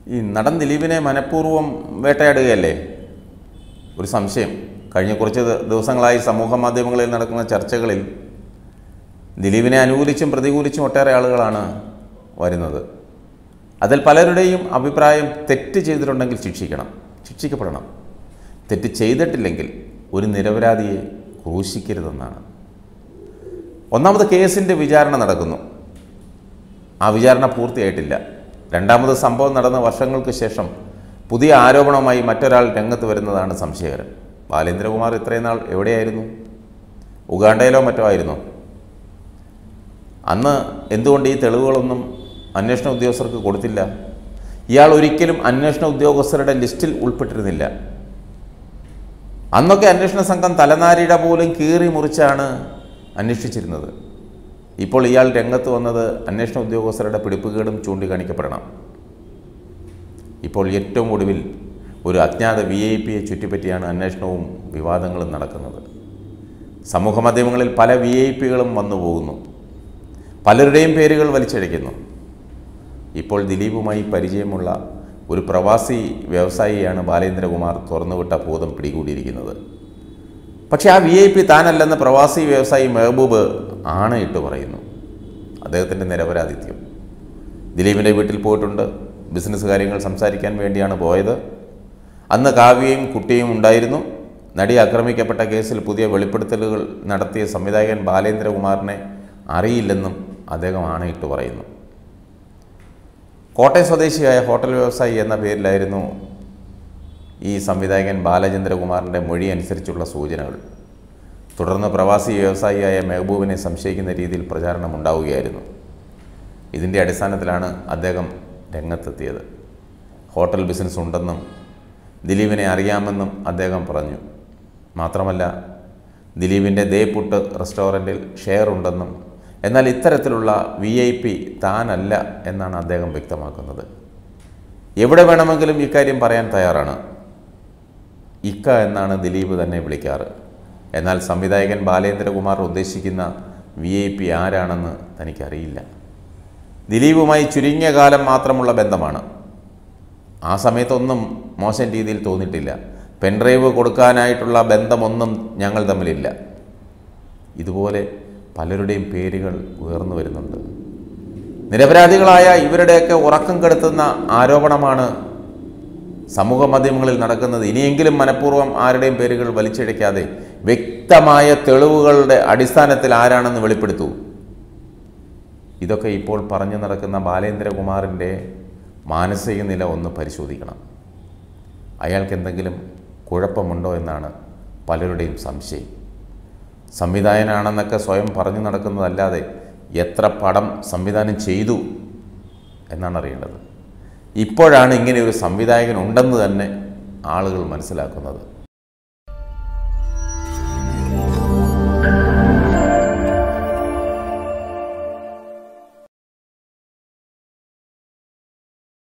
ഈ നടൻ ദിലീപിനെ മനഃപൂർവ്വം വേട്ടയാടുകയല്ലേ ഒരു സംശയം കഴിഞ്ഞ കുറച്ച് ദി- ദിവസങ്ങളായി സമൂഹ മാധ്യമങ്ങളിൽ നടക്കുന്ന ചർച്ചകളിൽ ദിലീപിനെ അനുകൂലിച്ചും പ്രതികൂലിച്ചും ഒട്ടേറെ ആളുകളാണ് വരുന്നത് അതിൽ പലരുടെയും അഭിപ്രായം തെറ്റ് ചെയ്തിട്ടുണ്ടെങ്കിൽ ശിക്ഷിക്കണം ശിക്ഷിക്കപ്പെടണം തെറ്റ് ചെയ്തിട്ടില്ലെങ്കിൽ ഒരു നിരപരാധിയെ ക്രൂശിക്കരുതെന്നാണ് ഒന്നാമത് കേസിൻ്റെ വിചാരണ നടക്കുന്നു ആ വിചാരണ പൂർത്തിയായിട്ടില്ല രണ്ടാമത് സംഭവം നടന്ന വർഷങ്ങൾക്ക് ശേഷം പുതിയ ആരോപണവുമായി മറ്റൊരാൾ രംഗത്ത് വരുന്നതാണ് സംശയകരം ബാലേന്ദ്രകുമാർ ഇത്രയും നാൾ എവിടെയായിരുന്നു ഉഗാണ്ടയിലോ മറ്റോ ആയിരുന്നോ അന്ന് എന്തുകൊണ്ട് ഈ തെളിവുകളൊന്നും അന്വേഷണ ഉദ്യോഗസ്ഥർക്ക് കൊടുത്തില്ല ഇയാൾ ഒരിക്കലും അന്വേഷണ ഉദ്യോഗസ്ഥരുടെ ലിസ്റ്റിൽ ഉൾപ്പെട്ടിരുന്നില്ല അന്നൊക്കെ അന്വേഷണ സംഘം തലനാരിട പോലും കീറി മുറിച്ചാണ് അന്വേഷിച്ചിരുന്നത് ഇപ്പോൾ ഇയാൾ രംഗത്ത് വന്നത് അന്വേഷണ ഉദ്യോഗസ്ഥരുടെ പിടിപ്പുകേടും ചൂണ്ടിക്കാണിക്കപ്പെടണം ഇപ്പോൾ ഏറ്റവും ഒടുവിൽ ഒരു അജ്ഞാത വി ഐ പിയെ ചുറ്റിപ്പറ്റിയാണ് അന്വേഷണവും വിവാദങ്ങളും നടക്കുന്നത് സമൂഹ മാധ്യമങ്ങളിൽ പല വി ഐ പികളും വന്നു പോകുന്നു പലരുടെയും പേരുകൾ വലിച്ചഴിക്കുന്നു ഇപ്പോൾ ദിലീപുമായി പരിചയമുള്ള ഒരു പ്രവാസി വ്യവസായിയാണ് ബാലേന്ദ്രകുമാർ തുറന്നുവിട്ട ഭൂതം പിടികൂടിയിരിക്കുന്നത് പക്ഷേ ആ വി ഐ പി താനല്ലെന്ന് പ്രവാസി വ്യവസായി മെഹബൂബ് ആണയിട്ട് പറയുന്നു അദ്ദേഹത്തിൻ്റെ നിരപരാധിത്യം ദിലീപിൻ്റെ വീട്ടിൽ പോയിട്ടുണ്ട് ബിസിനസ് കാര്യങ്ങൾ സംസാരിക്കാൻ വേണ്ടിയാണ് പോയത് അന്ന് കാവ്യയും കുട്ടിയും ഉണ്ടായിരുന്നു നടി ആക്രമിക്കപ്പെട്ട കേസിൽ പുതിയ വെളിപ്പെടുത്തലുകൾ നടത്തിയ സംവിധായകൻ ബാലേന്ദ്രകുമാറിനെ അറിയില്ലെന്നും അദ്ദേഹം ആണയിട്ട് പറയുന്നു കോട്ടയം സ്വദേശിയായ ഹോട്ടൽ വ്യവസായി എന്ന പേരിലായിരുന്നു ഈ സംവിധായകൻ ബാലചന്ദ്രകുമാറിൻ്റെ മൊഴി അനുസരിച്ചുള്ള സൂചനകൾ തുടർന്ന് പ്രവാസി വ്യവസായിയായ മെഹബൂബിനെ സംശയിക്കുന്ന രീതിയിൽ പ്രചാരണം ഉണ്ടാവുകയായിരുന്നു ഇതിൻ്റെ അടിസ്ഥാനത്തിലാണ് അദ്ദേഹം രംഗത്തെത്തിയത് ഹോട്ടൽ ബിസിനസ് ഉണ്ടെന്നും ദിലീപിനെ അറിയാമെന്നും അദ്ദേഹം പറഞ്ഞു മാത്രമല്ല ദിലീപിൻ്റെ ദേ പുട്ട് റെസ്റ്റോറൻറ്റിൽ ഷെയർ ഉണ്ടെന്നും എന്നാൽ ഇത്തരത്തിലുള്ള വി ഐ പി താനല്ല എന്നാണ് അദ്ദേഹം വ്യക്തമാക്കുന്നത് എവിടെ വേണമെങ്കിലും ഇക്കാര്യം പറയാൻ തയ്യാറാണ് ഇക്ക എന്നാണ് ദിലീപ് തന്നെ വിളിക്കാറ് എന്നാൽ സംവിധായകൻ ബാലേന്ദ്രകുമാർ ഉദ്ദേശിക്കുന്ന വി ഐ പി ആരാണെന്ന് തനിക്കറിയില്ല ദിലീപുമായി ചുരുങ്ങിയ കാലം മാത്രമുള്ള ബന്ധമാണ് ആ സമയത്തൊന്നും മോശം രീതിയിൽ തോന്നിയിട്ടില്ല പെൻഡ്രൈവ് കൊടുക്കാനായിട്ടുള്ള ബന്ധമൊന്നും ഞങ്ങൾ തമ്മിലില്ല ഇതുപോലെ പലരുടെയും പേരുകൾ ഉയർന്നു വരുന്നുണ്ട് നിരപരാധികളായ ഇവരുടെയൊക്കെ ഉറക്കം കെടുത്തുന്ന ആരോപണമാണ് സമൂഹ മാധ്യമങ്ങളിൽ നടക്കുന്നത് ഇനിയെങ്കിലും മനഃപൂർവ്വം ആരുടെയും പേരുകൾ വലിച്ചിഴയ്ക്കാതെ വ്യക്തമായ തെളിവുകളുടെ അടിസ്ഥാനത്തിൽ ആരാണെന്ന് വെളിപ്പെടുത്തൂ ഇതൊക്കെ ഇപ്പോൾ പറഞ്ഞു നടക്കുന്ന ബാലേന്ദ്രകുമാറിൻ്റെ മാനസിക നില ഒന്ന് പരിശോധിക്കണം അയാൾക്ക് എന്തെങ്കിലും കുഴപ്പമുണ്ടോ എന്നാണ് പലരുടെയും സംശയം സംവിധായകനാണെന്നൊക്കെ സ്വയം പറഞ്ഞു നടക്കുന്നതല്ലാതെ എത്ര പടം സംവിധാനം ചെയ്തു എന്നാണ് അറിയേണ്ടത് ഇപ്പോഴാണ് ഇങ്ങനെ ഒരു സംവിധായകൻ ഉണ്ടെന്ന് തന്നെ ആളുകൾ മനസ്സിലാക്കുന്നത്